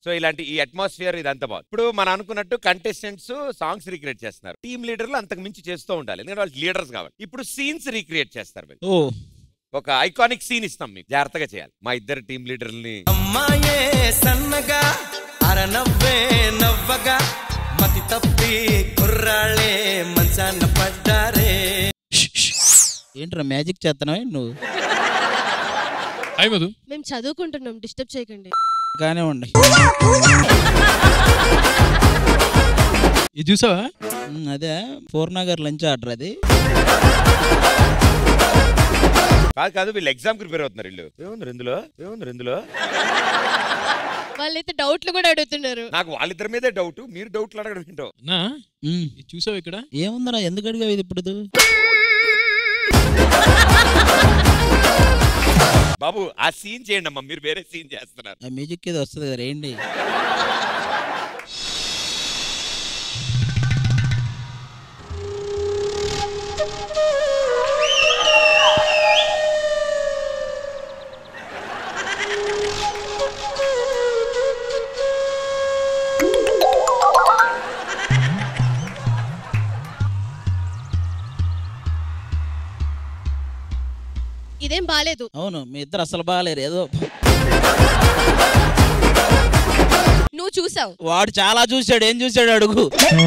So ఇలాంటి ఈ atmosphere ఇదంతా బాగుంది ఇప్పుడు మనం అనుకున్నట్టు కంటెస్టెంట్స్ సాంగ్స్ రీక్రియేట్ చేస్తున్నారు టీమ్ లీడర్లు అంతకు మించి చేస్తూ ఉండాలి ఎందుకంటే వాళ్ళు లీడర్స్ కావాలి ఇప్పుడు సీన్స్ రీక్రియేట్ చేస్తారు వీళ్ళు. ఓ ఒక ఐకానిక్ సీన్ ఇస్తాం మీకు జాగ్రత్తగా చేయాలి మా ఇద్దరు టీం లీడర్ని అమ్మాయే సన్నగా అరనవ్వే నవ్వగా మతి తప్పి కుర్రాళ్ళే మంచాన పడ్డారే ఏంట్రా మ్యాజిక్ చేస్తున్నావు నువ్వు హాయ్ మధు మేము చదువుకుంటున్నాం డిస్టర్బ్ చేయకండి గానే ఉండి ఇది చూసావా ఉమ్, అదే పూర్ణగర్ లంచ్ ఆర్డర్ అది కాదు కాదు వీళ్ళు ఎగ్జామ్ ప్రిపేర్ అవుతున్నారు వీళ్ళు ఏముంది ఇందులో ఏముంది ఇందులో వాళ్ళైతే డౌట్లు కూడా అడుగుతున్నారు నాకు వాళ్ళిద్దరి మీదే డౌట్ మీరు డౌట్లు అడగడం ఏంటో అన్నా ఉమ్, ఇది చూసావా ఇక్కడ ఏముందిరా ఎందుకు అడిగావు ఇది ఇప్పుడు బాబు ఆ సీన్ చేయండి అమ్మా మీరు వేరే సీన్ చేస్తున్నారు ఆ మ్యూజిక్ ఇది వస్తుంది కదా ఏంటి ఇదేం బాలేదు అవును మీ ఇద్దరు అసలు బాగాలేరు ఏదో నువ్వు చూసావు వాడు చాలా చూశాడు ఏం చూశాడు అడుగు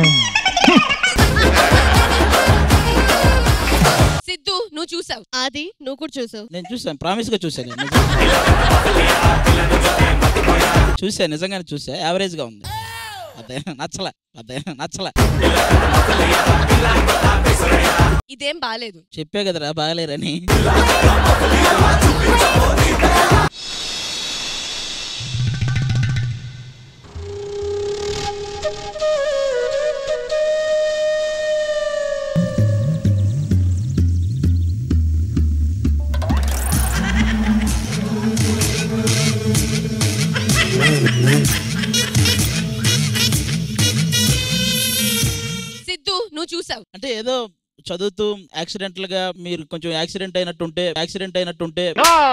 సిద్ధు నువ్వు చూసావు ఆది నువ్వు కూడా చూసావు నేను చూసాను ప్రామిస్ గా చూసాను నేను. చూసా నిజంగానే చూసా యావరేజ్ గా ఉంది అదే నచ్చల అదే నచ్చల ఇదేం బాలేదు చెప్పే కదరా బాగలేరని సిద్ధు నువ్వు చూసావు అంటే ఏదో చదువుతూ యాక్సిడెంటల్ గా మీరు కొంచెం యాక్సిడెంట్ అయినట్టుంటే యాక్సిడెంట్ అయినట్టుంటే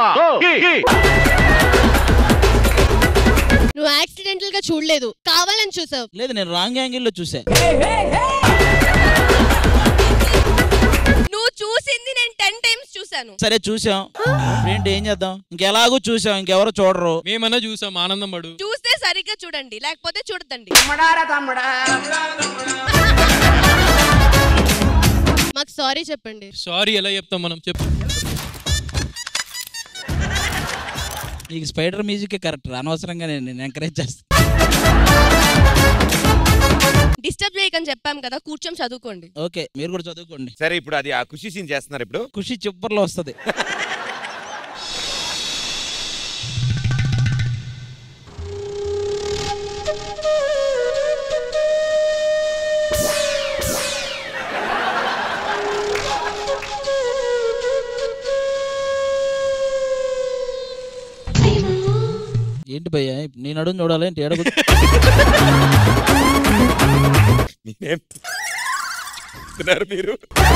నువ్వు యాక్సిడెంటల్ గా చూడలేదు కావాలని చూసావు లేదు నేను రాంగ్ యాంగిల్లో చూసా నువ్వు చూసింది నేను టెన్ టైమ్స్ చూసాను సరే చూసాం ఏంటి ఏం చేద్దాం ఇంకెలాగూ చూసాం ఇంకెవరు చూడరు మేమన్నా చూసాం ఆనందం పడు చూస్తే సరిగ్గా చూడండి లేకపోతే చూడదండి మాకు సారీ చెప్పండి సారీ ఎలా చెప్తాం మనం చెప్పు నీకు స్పైడర్ మ్యూజిక్ కరెక్ట్ అనవసరంగా నేను నేను ఎంకరేజ్ చేస్తాను డిస్టర్బ్ చేయకని చెప్పాం కదా కూర్చొని చదువుకోండి ఓకే మీరు కూడా చదువుకోండి సరే ఇప్పుడు అది ఆ ఖుషి సీన్ చేస్తున్నారు ఇప్పుడు ఖుషి చిప్పర్లో వస్తుంది ఏంటి భయ్య నేను అడుగు చూడాలి ఏంటి అడుగు నేనేం చెప్తున్నారు మీరు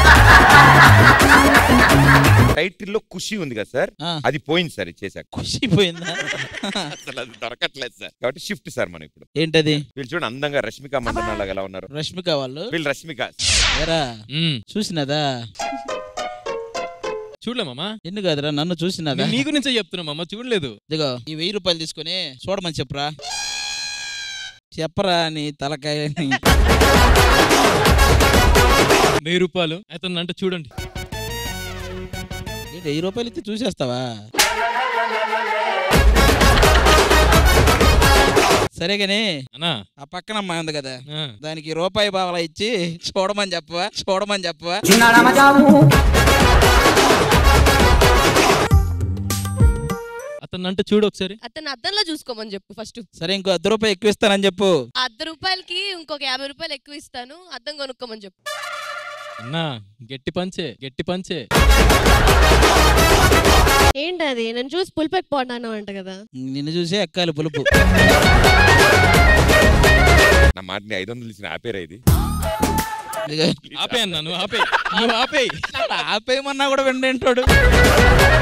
టైటిల్ లో ఖుషి ఉంది కదా సార్ ఆ. అది పోయింది సార్ ఇది చేశాక ఖుషి పోయిందా అసలు అది దొరకట్లేదు సార్ కాబట్టి షిఫ్ట్ సార్ మనం ఇప్పుడు ఏంటది వీళ్ళు చూడండి అందంగా రష్మిక మందన్న లాగా ఎలా ఉన్నారు రష్మిక వాళ్ళు వీళ్ళు రష్మిక ఏరా మ్మ్. చూసినదా చూడలే మామ ఎన్ను కాదురా నన్ను చూసినదా నీ గురించే చెప్తున్నా మామ చూడలేదు ఇదిగో ఈ వెయ్యి రూపాయలు తీసుకొని చూడమని చెప్పరా చెప్పరా నీ తలకాయని వెయ్యి రూపాయలు అతను అంటే చూడండి ఏంటి వెయ్యి రూపాయలు ఇస్తే చూసేస్తావా సరే గాని అన్నా ఆ పక్కన అమ్మాయి ఉంది కదా ఆ. దానికి రూపాయి బావలా ఇచ్చి చూడమని చెప్పవా చూడమని చెప్పవా అతను అంటే చూడు ఒకసారి అతను అద్దంలో చూసుకోమని చెప్పు ఫస్ట్ సరే ఇంకో అర్ధ రూపాయి ఎక్కువ ఇస్తానని చెప్పు ఆ అర్ధ రూపాయలకి ఇంకొక యాభై రూపాయలు ఎక్కువ ఇస్తాను అద్దం కొనుక్కోమని చెప్పు అన్నా గట్టి పంచే గట్టి పంచే ఏంటి అది నేను చూసి పులిపెక్ పోన్నాను అంట కదా నిన్ను చూసే ఎక్కాలి పులుపు నా మాటని ఐదు వందలు ఇచ్చిన ఆపేరా ఇది ఇదిగో, ఆపే అన్నా నువ్వు ఆపే నువ్వు ఆపే ఆపేయమన్నా కూడా వెంటేంటాడు